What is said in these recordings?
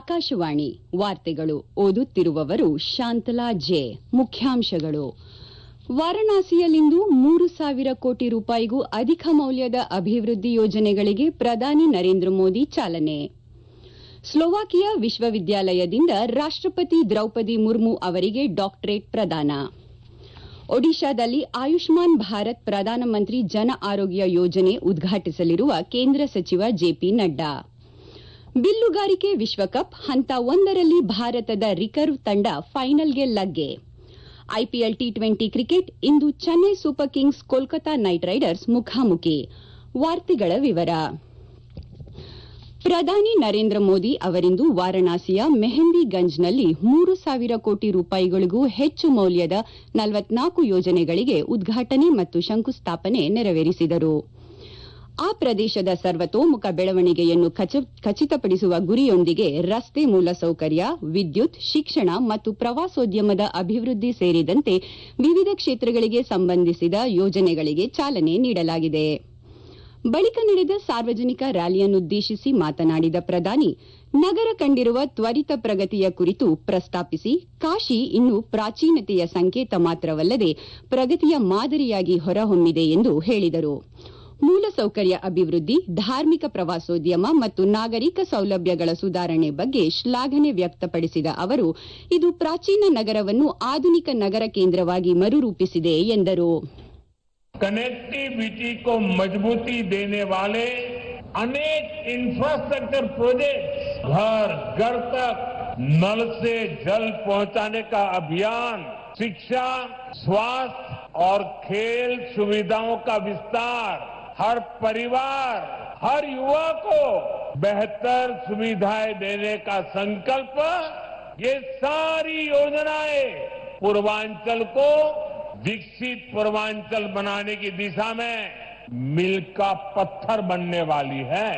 ಆಕಾಶವಾಣಿ ವಾರ್ತೆಗಳು ಓದುತ್ತಿರುವವರು ಶಾಂತಲಾ ಜೆ ಮುಖ್ಯಾಂಶಗಳು ವಾರಣಾಸಿಯಲ್ಲಿಂದು ಮೂರು ಸಾವಿರ ಕೋಟಿ ರೂಪಾಯಿಗೂ ಅಧಿಕ ಮೌಲ್ಯದ ಅಭಿವೃದ್ಧಿ ಯೋಜನೆಗಳಿಗೆ ಪ್ರಧಾನಿ ನರೇಂದ್ರ ಮೋದಿ ಚಾಲನೆ ಸ್ಲೋವಾಕಿಯಾ ವಿಶ್ವವಿದ್ಯಾಲಯದಿಂದ ರಾಷ್ಟಪತಿ ದ್ರೌಪದಿ ಮುರ್ಮು ಅವರಿಗೆ ಡಾಕ್ಟರೇಟ್ ಪ್ರದಾನ ಒಡಿಶಾದಲ್ಲಿ ಆಯುಷ್ಮಾನ್ ಭಾರತ್ ಪ್ರಧಾನಮಂತ್ರಿ ಜನ ಆರೋಗ್ಯ ಯೋಜನೆ ಉದ್ಘಾಟಿಸಲಿರುವ ಕೇಂದ್ರ ಸಚಿವ ಜೆಪಿ ನಡ್ಡಾ ಬಿಲ್ಲುಗಾರಿಕೆ ವಿಶ್ವಕಪ್ ಹಂತ ಒಂದರಲ್ಲಿ ಭಾರತದ ರಿಕರ್ವ್ ತಂಡ ಫೈನಲ್ಗೆ ಲಗ್ಗೆ ಐಪಿಎಲ್ ಟಿ ಟ್ವೆಂಟಿ ಕ್ರಿಕೆಟ್ ಇಂದು Chennai super kings Kolkata knight riders ಮುಖಾಮುಖಿ ವಾರ್ತೆಗಳ ವಿವರ ಪ್ರಧಾನಿ ನರೇಂದ್ರ ಮೋದಿ ಅವರಿಂದು ವಾರಣಾಸಿಯ ಮೆಹಂದಿಗಂಜ್ನಲ್ಲಿ ಮೂರು ಸಾವಿರ ಕೋಟಿ ರೂಪಾಯಿಗಳಿಗೂ ಹೆಚ್ಚು ಮೌಲ್ಯದ ನಲವತ್ನಾಲ್ಕು ಯೋಜನೆಗಳಿಗೆ ಉದ್ಘಾಟನೆ ಮತ್ತು ಶಂಕುಸ್ಥಾಪನೆ ನೆರವೇರಿಸಿದರು ಆ ಪ್ರದೇಶದ ಸರ್ವತೋಮುಖ ಬೆಳವಣಿಗೆಯನ್ನು ಖಚಿತಪಡಿಸುವ ಗುರಿಯೊಂದಿಗೆ ರಸ್ತೆ ಮೂಲಸೌಕರ್ಯ ವಿದ್ಯುತ್ ಶಿಕ್ಷಣ ಮತ್ತು ಪ್ರವಾಸೋದ್ಯಮದ ಅಭಿವೃದ್ಧಿ ಸೇರಿದಂತೆ ವಿವಿಧ ಕ್ಷೇತ್ರಗಳಿಗೆ ಸಂಬಂಧಿಸಿದ ಯೋಜನೆಗಳಿಗೆ ಚಾಲನೆ ನೀಡಲಾಗಿದೆ ಬಳಿಕ ನಡೆದ ಸಾರ್ವಜನಿಕ ರ್ಯಾಲಿಯನ್ನುದ್ದೇಶಿಸಿ ಮಾತನಾಡಿದ ಪ್ರಧಾನಿ ನಗರ ಕಂಡಿರುವ ತ್ವರಿತ ಪ್ರಗತಿಯ ಕುರಿತು ಪ್ರಸ್ತಾಪಿಸಿ ಕಾಶಿ ಇನ್ನು ಪ್ರಾಚೀನತೆಯ ಸಂಕೇತ ಮಾತ್ರವಲ್ಲದೆ ಪ್ರಗತಿಯ ಮಾದರಿಯಾಗಿ ಹೊರಹೊಮ್ಮಿದೆ ಎಂದು ಹೇಳಿದರು ಮೂಲಸೌಕರ್ಯ ಅಭಿವೃದ್ಧಿ ಧಾರ್ಮಿಕ ಪ್ರವಾಸೋದ್ಯಮ ಮತ್ತು ನಾಗರಿಕ ಸೌಲಭ್ಯಗಳ ಸುಧಾರಣೆ ಬಗ್ಗೆ ಶ್ಲಾಘನೆ ವ್ಯಕ್ತಪಡಿಸಿದ ಅವರು ಇದು ಪ್ರಾಚೀನ ನಗರವನ್ನು ಆಧುನಿಕ ನಗರ ಕೇಂದ್ರವಾಗಿ ಮರುರೂಪಿಸಿದೆ ಎಂದರು कनेक्टिविटी को मजबूती देने वाले अनेक इंफ्रास्ट्रक्चर प्रोजेक्ट घर घर तक नल से जल पहुंचाने का अभियान शिक्षा स्वास्थ्य और खेल सुविधाओं का विस्तार हर परिवार हर युवा को बेहतर सुविधाएं देने का संकल्प ये सारी योजनाएं पूर्वांचल को विकसित पूर्वांचल बनाने की दिशा में मील का पत्थर बनने वाली है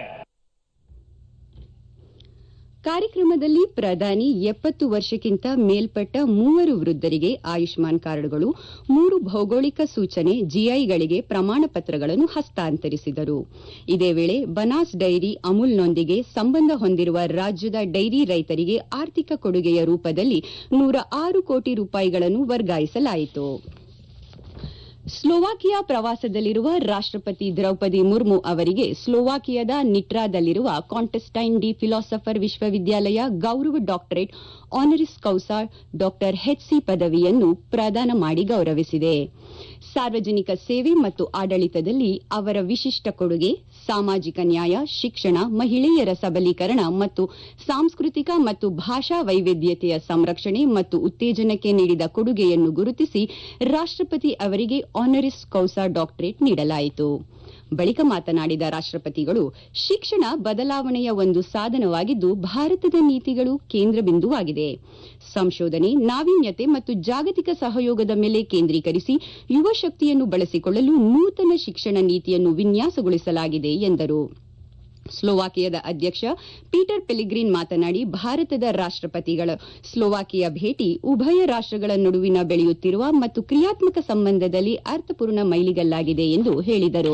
ಕಾರ್ಯಕ್ರಮದಲ್ಲಿ ಪ್ರಧಾನಿ ಎಪ್ಪತ್ತು ವರ್ಷಕ್ಕಿಂತ ಮೇಲ್ಪಟ್ಟ ಮೂವರು ವೃದ್ಧರಿಗೆ ಆಯುಷ್ಮಾನ್ ಕಾರ್ಡ್ಗಳು ಮೂರು ಭೌಗೋಳಿಕ ಸೂಚನೆ ಜಿಐಗಳಿಗೆ ಪ್ರಮಾಣ ಪತ್ರಗಳನ್ನು ಹಸ್ತಾಂತರಿಸಿದರು ಇದೇ ವೇಳೆ ಬನಾಸ್ ಡೈರಿ ಅಮೂಲ್ನೊಂದಿಗೆ ಸಂಬಂಧ ಹೊಂದಿರುವ ರಾಜ್ಯದ ಡೈರಿ ರೈತರಿಗೆ ಆರ್ಥಿಕ ಕೊಡುಗೆಯ ರೂಪದಲ್ಲಿ ನೂರ ಆರು ಕೋಟಿ ರೂಪಾಯಿಗಳನ್ನು ವರ್ಗಾಯಿಸಲಾಯಿತು ಸ್ಲೋವಾಕಿಯಾ ಪ್ರವಾಸದಲ್ಲಿರುವ ರಾಷ್ಟಪತಿ ದ್ರೌಪದಿ ಮುರ್ಮು ಅವರಿಗೆ ಸ್ಲೋವಾಕಿಯಾದ ನಿಟ್ರಾದಲ್ಲಿರುವ ಕಾಂಟೆಸ್ಟೈನ್ ಡಿ ಫಿಲಾಸಫರ್ ವಿಶ್ವವಿದ್ಯಾಲಯ ಗೌರವ ಡಾಕ್ಟರೇಟ್ ಆನರಿಸ್ ಕೌಸಾ ಡಾಕ್ಟರ್ ಹೆಚ್ಸಿ ಪದವಿಯನ್ನು ಪ್ರದಾನ ಮಾಡಿ ಗೌರವಿಸಿದೆ ಸಾರ್ವಜನಿಕ ಸೇವೆ ಮತ್ತು ಆಡಳಿತದಲ್ಲಿ ಅವರ ವಿಶಿಷ್ಟ ಕೊಡುಗೆ ಸಾಮಾಜಿಕ ನ್ಯಾಯ ಶಿಕ್ಷಣ ಮಹಿಳೆಯರ ಸಬಲೀಕರಣ ಮತ್ತು ಸಾಂಸ್ಕೃತಿಕ ಮತ್ತು ಭಾಷಾ ವೈವಿಧ್ಯತೆಯ ಸಂರಕ್ಷಣೆ ಮತ್ತು ಉತ್ತೇಜನಕ್ಕೆ ನೀಡಿದ ಕೊಡುಗೆಯನ್ನು ಗುರುತಿಸಿ ರಾಷ್ಟಪತಿ ಅವರಿಗೆ ಆನರಿಸ್ ಕೌಸಾ ಡಾಕ್ಟರೇಟ್ ನೀಡಲಾಯಿತು ಬಳಿಕ ಮಾತನಾಡಿದ ರಾಷ್ಟಪತಿಗಳು ಶಿಕ್ಷಣ ಬದಲಾವಣೆಯ ಒಂದು ಸಾಧನವಾಗಿದ್ದು ಭಾರತದ ನೀತಿಗಳು ಕೇಂದ್ರ ಬಿಂದುವಾಗಿದೆ ಸಂಶೋಧನೆ ನಾವೀನ್ಯತೆ ಮತ್ತು ಜಾಗತಿಕ ಸಹಯೋಗದ ಮೇಲೆ ಕೇಂದ್ರೀಕರಿಸಿ ಯುವ ಶಕ್ತಿಯನ್ನು ಬಳಸಿಕೊಳ್ಳಲು ನೂತನ ಶಿಕ್ಷಣ ನೀತಿಯನ್ನು ವಿನ್ಯಾಸಗೊಳಿಸಲಾಗಿದೆ ಎಂದರು ಸ್ಲೋವಾಕಿಯಾದ ಅಧ್ಯಕ್ಷ ಪೀಟರ್ ಪೆಲಿಗ್ರಿನ್ ಮಾತನಾಡಿ ಭಾರತದ ರಾಷ್ಟಪತಿಗಳ ಸ್ಲೋವಾಕಿಯಾ ಭೇಟಿ ಉಭಯ ರಾಷ್ಟಗಳ ನಡುವಿನ ಬೆಳೆಯುತ್ತಿರುವ ಮತ್ತು ಕ್ರಿಯಾತ್ಮಕ ಸಂಬಂಧದಲ್ಲಿ ಅರ್ಥಪೂರ್ಣ ಮೈಲಿಗಲ್ಲಾಗಿದೆ ಎಂದು ಹೇಳಿದರು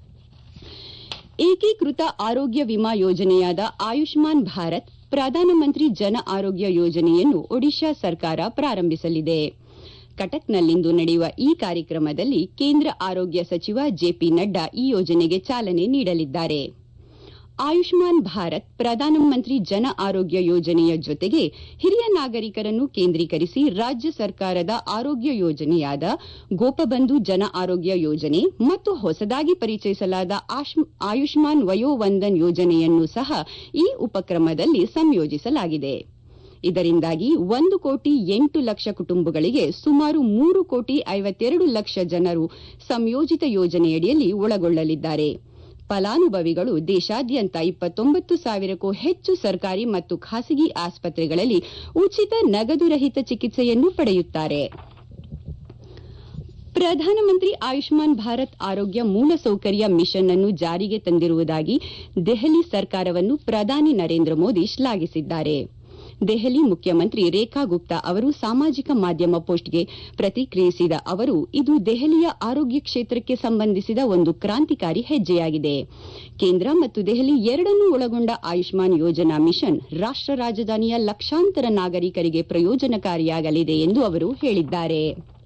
ಏಕೀಕೃತ ಆರೋಗ್ಯ ವಿಮಾ ಯೋಜನೆಯಾದ ಆಯುಷ್ಮಾನ್ ಭಾರತ್ ಪ್ರಧಾನಮಂತ್ರಿ ಜನ ಆರೋಗ್ಯ ಯೋಜನೆಯನ್ನು ಒಡಿಶಾ ಸರ್ಕಾರ ಪ್ರಾರಂಭಿಸಲಿದೆ ಕಟಕ್ನಲ್ಲಿಂದು ನಡೆಯುವ ಈ ಕಾರ್ಯಕ್ರಮದಲ್ಲಿ ಕೇಂದ್ರ ಆರೋಗ್ಯ ಸಚಿವ ಜೆಪಿ ನಡ್ಡಾ ಈ ಯೋಜನೆಗೆ ಚಾಲನೆ ನೀಡಲಿದ್ದಾರೆ ಆಯುಷ್ಮಾನ್ ಭಾರತ್ ಪ್ರಧಾನಮಂತ್ರಿ ಜನ ಆರೋಗ್ಯ ಯೋಜನೆಯ ಜೊತೆಗೆ ಹಿರಿಯ ನಾಗರಿಕರನ್ನು ಕೇಂದ್ರೀಕರಿಸಿ ರಾಜ್ಯ ಸರ್ಕಾರದ ಆರೋಗ್ಯ ಯೋಜನೆಯಾದ ಗೋಪಬಂಧು ಜನ ಆರೋಗ್ಯ ಯೋಜನೆ ಮತ್ತು ಹೊಸದಾಗಿ ಪರಿಚಯಿಸಲಾದ ಆಯುಷ್ಮಾನ್ ವಯೋವಂದನ್ ಯೋಜನೆಯನ್ನು ಸಹ ಈ ಉಪಕ್ರಮದಲ್ಲಿ ಸಂಯೋಜಿಸಲಾಗಿದೆ ಇದರಿಂದಾಗಿ ಒಂದು ಕೋಟಿ ಎಂಟು ಲಕ್ಷ ಕುಟುಂಬಗಳಿಗೆ ಸುಮಾರು ಮೂರು ಕೋಟಿ ಐವತ್ತೆರಡು ಲಕ್ಷ ಜನರು ಸಂಯೋಜಿತ ಯೋಜನೆಯಡಿಯಲ್ಲಿ ಒಳಗೊಳ್ಳಲಿದ್ದಾರೆ ಫಲಾನುಭವಿಗಳು ದೇಶಾದ್ಯಂತ ಇಪ್ಪತ್ತೊಂಬತ್ತು ಸಾವಿರಕ್ಕೂ ಹೆಚ್ಚು ಸರ್ಕಾರಿ ಮತ್ತು ಖಾಸಗಿ ಆಸ್ಪತ್ರೆಗಳಲ್ಲಿ ಉಚಿತ ನಗದು ರಹಿತ ಚಿಕಿತ್ಸೆಯನ್ನು ಪಡೆಯುತ್ತಾರೆ ಪ್ರಧಾನಮಂತ್ರಿ ಆಯುಷ್ಮಾನ್ ಭಾರತ್ ಆರೋಗ್ಯ ಮೂಲಸೌಕರ್ಯ ಮಿಷನ್ ಅನ್ನು ಜಾರಿಗೆ ತಂದಿರುವುದಾಗಿ ದೆಹಲಿ ಸರ್ಕಾರವನ್ನು ಪ್ರಧಾನಿ ನರೇಂದ್ರ ಮೋದಿ ಶ್ಲಾಘಿಸಿದ್ದಾರೆ ದೆಹಲಿ ಮುಖ್ಯಮಂತ್ರಿ ರೇಖಾ ಗುಪ್ತಾ ಅವರು ಸಾಮಾಜಿಕ ಮಾಧ್ಯಮ ಪೋಸ್ಟ್ಗೆ ಪ್ರತಿಕ್ರಿಯಿಸಿದ ಅವರು ಇದು ದೆಹಲಿಯ ಆರೋಗ್ಯ ಕ್ಷೇತ್ರಕ್ಕೆ ಸಂಬಂಧಿಸಿದ ಒಂದು ಕ್ರಾಂತಿಕಾರಿ ಹೆಜ್ಜೆಯಾಗಿದೆ ಕೇಂದ್ರ ಮತ್ತು ದೆಹಲಿ ಎರಡನ್ನೂ ಒಳಗೊಂಡ ಆಯುಷ್ಮಾನ್ ಯೋಜನಾ ಮಿಷನ್ ರಾಷ್ಟ ರಾಜಧಾನಿಯ ಲಕ್ಷಾಂತರ ನಾಗರಿಕರಿಗೆ ಪ್ರಯೋಜನಕಾರಿಯಾಗಲಿದೆ ಎಂದು ಅವರು ಹೇಳಿದ್ದಾರೆ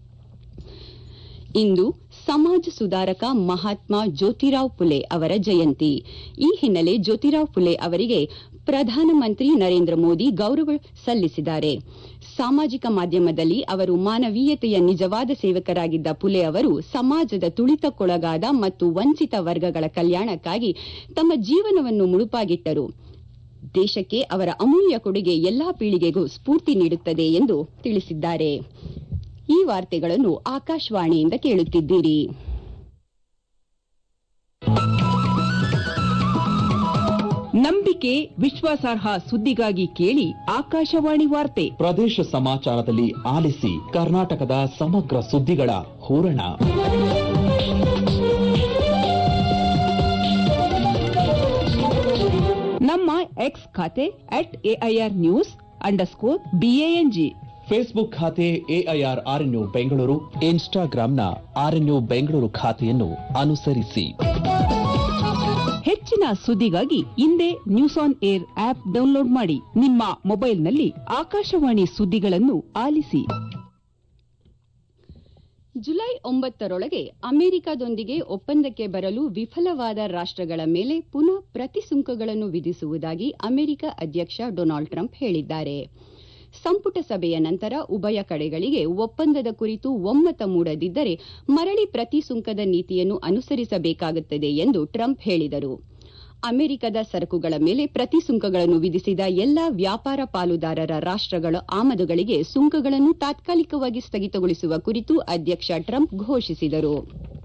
ಇಂದು ಸಮಾಜ ಸುಧಾರಕ ಮಹಾತ್ಮ ಜ್ಯೋತಿರಾವ್ ಫುಲೆ ಅವರ ಜಯಂತಿ ಈ ಹಿನ್ನೆಲೆ ಜ್ಯೋತಿರಾವ್ ಫುಲೆ ಅವರಿಗೆ ಪ್ರಧಾನಮಂತ್ರಿ ನರೇಂದ್ರ ಮೋದಿ ಗೌರವ ಸಲ್ಲಿಸಿದ್ದಾರೆ ಸಾಮಾಜಿಕ ಮಾಧ್ಯಮದಲ್ಲಿ ಅವರು ಮಾನವೀಯತೆಯ ನಿಜವಾದ ಸೇವಕರಾಗಿದ್ದ ಫುಲೆ ಅವರು ಸಮಾಜದ ತುಳಿತಕ್ಕೊಳಗಾದ ಮತ್ತು ವಂಚಿತ ವರ್ಗಗಳ ಕಲ್ಯಾಣಕ್ಕಾಗಿ ತಮ್ಮ ಜೀವನವನ್ನು ಮುಡುಪಾಗಿಟ್ಟರು ದೇಶಕ್ಕೆ ಅವರ ಅಮೂಲ್ಯ ಕೊಡುಗೆ ಎಲ್ಲಾ ಪೀಳಿಗೆಗೂ ಸ್ಫೂರ್ತಿ ನೀಡುತ್ತದೆ ಎಂದು ತಿಳಿಸಿದ್ದಾರೆ ಈ ವಾರ್ತೆಗಳನ್ನು ಆಕಾಶವಾಣಿಯಿಂದ ಕೇಳುತ್ತಿದ್ದೀರಿ ನಂಬಿಕೆ ವಿಶ್ವಾಸಾರ್ಹ ಸುದ್ದಿಗಾಗಿ ಕೇಳಿ ಆಕಾಶವಾಣಿ ವಾರ್ತೆ ಪ್ರದೇಶ ಸಮಾಚಾರದಲ್ಲಿ ಆಲಿಸಿ ಕರ್ನಾಟಕದ ಸಮಗ್ರ ಸುದ್ದಿಗಳ ಹೂರಣ ನಮ್ಮ ಎಕ್ಸ್ ಖಾತೆ at AIR news underscore B A N G Facebook ಖಾತೆ ಎಐಆರ್ ಆರ್ಎನ್ಯು ಬೆಂಗಳೂರು ಇನ್ಸ್ಟಾಗ್ರಾಂನ ಆರ್ಎನ್ಯು ಬೆಂಗಳೂರು ಖಾತೆಯನ್ನು ಅನುಸರಿಸಿ ಹೆಚ್ಚಿನ ಸುದ್ದಿಗಾಗಿ ಹಿಂದೆ news on air app download ಮಾಡಿ ನಿಮ್ಮ ಮೊಬೈಲ್ನಲ್ಲಿ ಆಕಾಶವಾಣಿ ಸುದ್ದಿಗಳನ್ನು ಆಲಿಸಿ ಜುಲೈ ಒಂಬತ್ತರೊಳಗೆ ಅಮೆರಿಕದೊಂದಿಗೆ ಒಪ್ಪಂದಕ್ಕೆ ಬರಲು ವಿಫಲವಾದ ರಾಷ್ಟಗಳ ಮೇಲೆ ಪುನಃ ಪ್ರತಿಸುಂಕಗಳನ್ನು ವಿಧಿಸುವುದಾಗಿ ಅಮೆರಿಕ ಅಧ್ಯಕ್ಷ ಡೊನಾಲ್ಡ್ ಟ್ರಂಪ್ ಹೇಳಿದ್ದಾರೆ ಸಂಪುಟ ಸಭೆಯ ನಂತರ ಉಭಯ ಕಡೆಗಳಿಗೆ ಒಪ್ಪಂದದ ಕುರಿತು ಒಮ್ಮತ ಮೂಡದಿದ್ದರೆ ಮರಳಿ ಪ್ರತಿಸುಂಕದ ನೀತಿಯನ್ನು ಅನುಸರಿಸಬೇಕಾಗುತ್ತದೆ ಎಂದು ಟ್ರಂಪ್ ಹೇಳಿದರು ಅಮೆರಿಕದ ಸರಕುಗಳ ಮೇಲೆ ಪ್ರತಿಸುಂಕಗಳನ್ನು ವಿಧಿಸಿದ ಎಲ್ಲಾ ವ್ಯಾಪಾರ ಪಾಲುದಾರರ ರಾಷ್ಟಗಳ ಆಮದುಗಳಿಗೆ ಸುಂಕಗಳನ್ನು ತಾತ್ಕಾಲಿಕವಾಗಿ ಸ್ಥಗಿತಗೊಳಿಸುವ ಕುರಿತು ಅಧ್ಯಕ್ಷ ಟ್ರಂಪ್ ಘೋಷಿಸಿದರು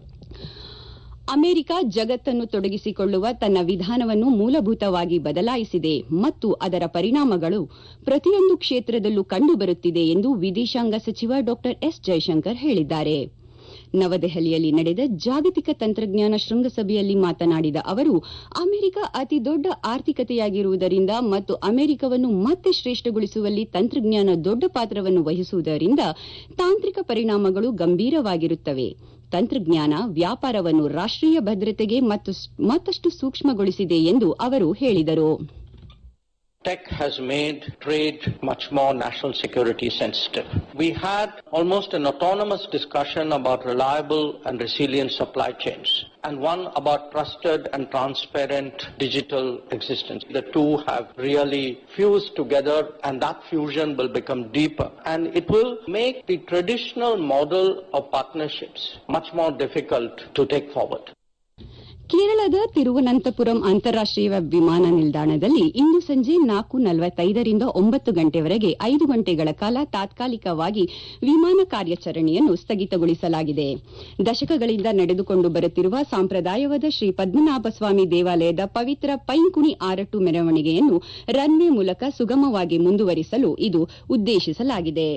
ಅಮೆರಿಕ ಜಗತ್ತನ್ನು ತೊಡಗಿಸಿಕೊಳ್ಳುವ ತನ್ನ ವಿಧಾನವನ್ನು ಮೂಲಭೂತವಾಗಿ ಬದಲಾಯಿಸಿದೆ ಮತ್ತು ಅದರ ಪರಿಣಾಮಗಳು ಪ್ರತಿಯೊಂದು ಕ್ಷೇತ್ರದಲ್ಲೂ ಕಂಡುಬರುತ್ತಿದೆ ಎಂದು ವಿದೇಶಾಂಗ ಸಚಿವ ಡಾ ಎಸ್ ಜೈಶಂಕರ್ ಹೇಳಿದ್ದಾರೆ ನವದೆಹಲಿಯಲ್ಲಿ ನಡೆದ ಜಾಗತಿಕ ತಂತ್ರಜ್ಞಾನ ಶೃಂಗಸಭೆಯಲ್ಲಿ ಮಾತನಾಡಿದ ಅವರು ಅಮೆರಿಕ ಅತಿದೊಡ್ಡ ಆರ್ಥಿಕತೆಯಾಗಿರುವುದರಿಂದ ಮತ್ತು ಅಮೆರಿಕವನ್ನು ಮತ್ತೆ ಶ್ರೇಷ್ಠಗೊಳಿಸುವಲ್ಲಿ ತಂತ್ರಜ್ಞಾನ ದೊಡ್ಡ ಪಾತ್ರವನ್ನು ವಹಿಸುವುದರಿಂದ ತಾಂತ್ರಿಕ ಪರಿಣಾಮಗಳು ಗಂಭೀರವಾಗಿರುತ್ತವೆ ತಂತ್ರಜ್ಞಾನ ವ್ಯಾಪಾರವನ್ನು ರಾಷ್ಟೀಯ ಭದ್ರತೆಗೆ ಮತ್ತಷ್ಟು ಸೂಕ್ಷ್ಮಗೊಳಿಸಿದೆ ಎಂದು ಅವರು ಹೇಳಿದರು Tech has made trade much more national security sensitive. We had almost an autonomous discussion about reliable and resilient supply chains and one about trusted and transparent digital existence. The two have really fused together and that fusion will become deeper and it will make the traditional model of partnerships much more difficult to take forward. ಕೇರಳದ ತಿರುವನಂತಪುರಂ ಅಂತಾರಾಷ್ಟೀಯ ವಿಮಾನ ನಿಲ್ದಾಣದಲ್ಲಿ ಇಂದು ಸಂಜೆ ನಾಲ್ಕು ನಲವತ್ತೈದರಿಂದ ಒಂಬತ್ತು ಗಂಟೆವರೆಗೆ ಐದು ಗಂಟೆಗಳ ಕಾಲ ತಾತ್ಕಾಲಿಕವಾಗಿ ವಿಮಾನ ಕಾರ್ಯಾಚರಣೆಯನ್ನು ಸ್ಥಗಿತಗೊಳಿಸಲಾಗಿದೆ ದಶಕಗಳಿಂದ ನಡೆದುಕೊಂಡು ಬರುತ್ತಿರುವ ಸಂಪ್ರದಾಯವಾದ ಶ್ರೀ ಪದ್ಮನಾಭಸ್ವಾಮಿ ದೇವಾಲಯದ ಪವಿತ್ರ ಪೈಂಕುಣಿ ಆರಟ್ಟು ಮೆರವಣಿಗೆಯನ್ನು ರನ್ವೇ ಮೂಲಕ ಸುಗಮವಾಗಿ ಮುಂದುವರಿಸಲು ಇದು ಉದ್ದೇಶಿಸಲಾಗಿದೆ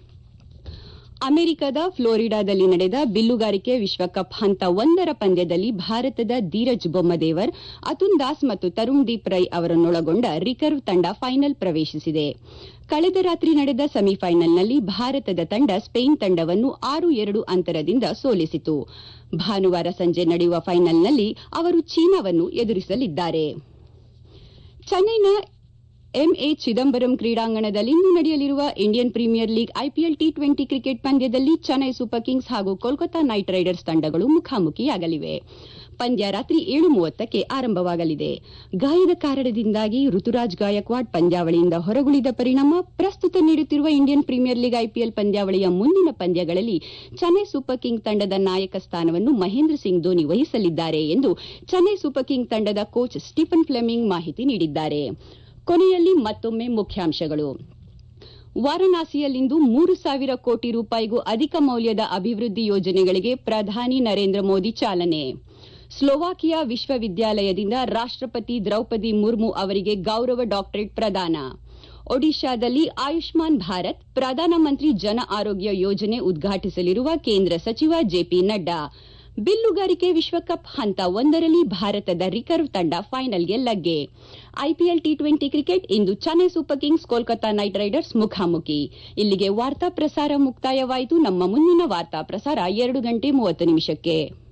ಅಮೆರಿಕದ ಫ್ಲೋರಿಡಾದಲ್ಲಿ ನಡೆದ ಬಿಲ್ಲುಗಾರಿಕೆ ವಿಶ್ವಕಪ್ ಹಂತ ಒಂದರ ಪಂದ್ಯದಲ್ಲಿ ಭಾರತದ ಧೀರಜ್ ಬೊಮ್ಮದೇವರ್ ಅತುಲ್ ದಾಸ್ ಮತ್ತು ತರುಣ್ ದೀಪ್ ರೈ ಅವರನ್ನೊಳಗೊಂಡ ರಿಕರ್ವ್ ತಂಡ ಫೈನಲ್ ಪ್ರವೇಶಿಸಿದೆ ಕಳೆದ ರಾತ್ರಿ ನಡೆದ ಸೆಮಿಫೈನಲ್ನಲ್ಲಿ ಭಾರತದ ತಂಡ ಸ್ಪೇನ್ ತಂಡವನ್ನು ಆರು ಎರಡು ಅಂತರದಿಂದ ಸೋಲಿಸಿತು ಭಾನುವಾರ ಸಂಜೆ ನಡೆಯುವ ಫೈನಲ್ನಲ್ಲಿ ಅವರು ಚೀನಾವನ್ನು ಎದುರಿಸಲಿದ್ದಾರೆ ಚೆನ್ನೈನ ಎಂಎ ಚಿದಂಬರಂ ಕ್ರೀಡಾಂಗಣದಲ್ಲಿಂದು ನಡೆಯಲಿರುವ Indian premier league IPL T twenty cricket ಪಂದ್ಯದಲ್ಲಿ ಚೆನ್ನೈ ಸೂಪರ್ ಕಿಂಗ್ಸ್ ಹಾಗೂ ಕೋಲ್ಕತಾ ನೈಟ್ ರೈಡರ್ಸ್ ತಂಡಗಳು ಮುಖಾಮುಖಿಯಾಗಲಿವೆ ಪಂದ್ಯ ರಾತ್ರಿ ಏಳು ಮೂವತ್ತಕ್ಕೆ ಆರಂಭವಾಗಲಿದೆ ಗಾಯದ ಕಾರಣದಿಂದಾಗಿ ಋತುರಾಜ್ ಗಾಯಕ್ವಾಡ್ ಪಂದ್ಯಾವಳಿಯಿಂದ ಹೊರಗುಳಿದ ಪರಿಣಾಮ ಪ್ರಸ್ತುತ ನೀಡುತ್ತಿರುವ ಇಂಡಿಯನ್ ಪ್ರೀಮಿಯರ್ ಲೀಗ್ ಐಪಿಎಲ್ ಪಂದ್ಯಾವಳಿಯ ಮುಂದಿನ ಪಂದ್ಯಗಳಲ್ಲಿ ಚೆನ್ನೈ ಸೂಪರ್ ಕಿಂಗ್ ತಂಡದ ನಾಯಕ ಸ್ಥಾನವನ್ನು ಮಹೇಂದ್ರ ಸಿಂಗ್ ಧೋನಿ ವಹಿಸಲಿದ್ದಾರೆ ಎಂದು ಚೆನ್ನೈ ಸೂಪರ್ ಕಿಂಗ್ ತಂಡದ ಕೋಚ್ ಸ್ಟೀಫನ್ ಫ್ಲೆಮಿಂಗ್ ಮಾಹಿತಿ ನೀಡಿದ್ದಾರೆ ಕೊನೆಯಲ್ಲಿ ಮತ್ತೊಮ್ಮೆ ಮುಖ್ಯಾಂಶಗಳು ವಾರಣಾಸಿಯಲ್ಲಿಂದು ಮೂರು ಸಾವಿರ ಕೋಟಿ ರೂಪಾಯಿಗೂ ಅಧಿಕ ಮೌಲ್ಯದ ಅಭಿವೃದ್ಧಿ ಯೋಜನೆಗಳಿಗೆ ಪ್ರಧಾನಿ ನರೇಂದ್ರ ಮೋದಿ ಚಾಲನೆ ಸ್ಲೋವಾಕಿಯಾ ವಿಶ್ವವಿದ್ಯಾಲಯದಿಂದ ರಾಷ್ಟಪತಿ ದ್ರೌಪದಿ ಮುರ್ಮು ಅವರಿಗೆ ಗೌರವ ಡಾಕ್ಟರೇಟ್ ಪ್ರದಾನ ಒಡಿಶಾದಲ್ಲಿ ಆಯುಷ್ಮಾನ್ ಭಾರತ್ ಪ್ರಧಾನಮಂತ್ರಿ ಜನ ಆರೋಗ್ಯ ಯೋಜನೆ ಉದ್ಘಾಟಿಸಲಿರುವ ಕೇಂದ್ರ ಸಚಿವ ಜೆಪಿ ನಡ್ಡಾ ಬಿಲ್ಲುಗಾರಿಕೆ ವಿಶ್ವಕಪ್ ಹಂತ ಒಂದರಲ್ಲಿ ಭಾರತದ ರಿಕರ್ವ್ ತಂಡ ಫೈನಲ್ಗೆ ಲಗ್ಗೆ ಐಪಿಎಲ್ ಟಿ ಟ್ವೆಂಟಿ ಕ್ರಿಕೆಟ್ ಇಂದು Chennai super kings Kolkata knight riders ಮುಖಾಮುಖಿ ಇಲ್ಲಿಗೆ ವಾರ್ತಾ ಪ್ರಸಾರ ಮುಕ್ತಾಯವಾಯಿತು ನಮ್ಮ ಮುಂದಿನ ವಾರ್ತಾ ಪ್ರಸಾರ ಎರಡು ಗಂಟೆ ಮೂವತ್ತು ನಿಮಿಷಕ್ಕೆ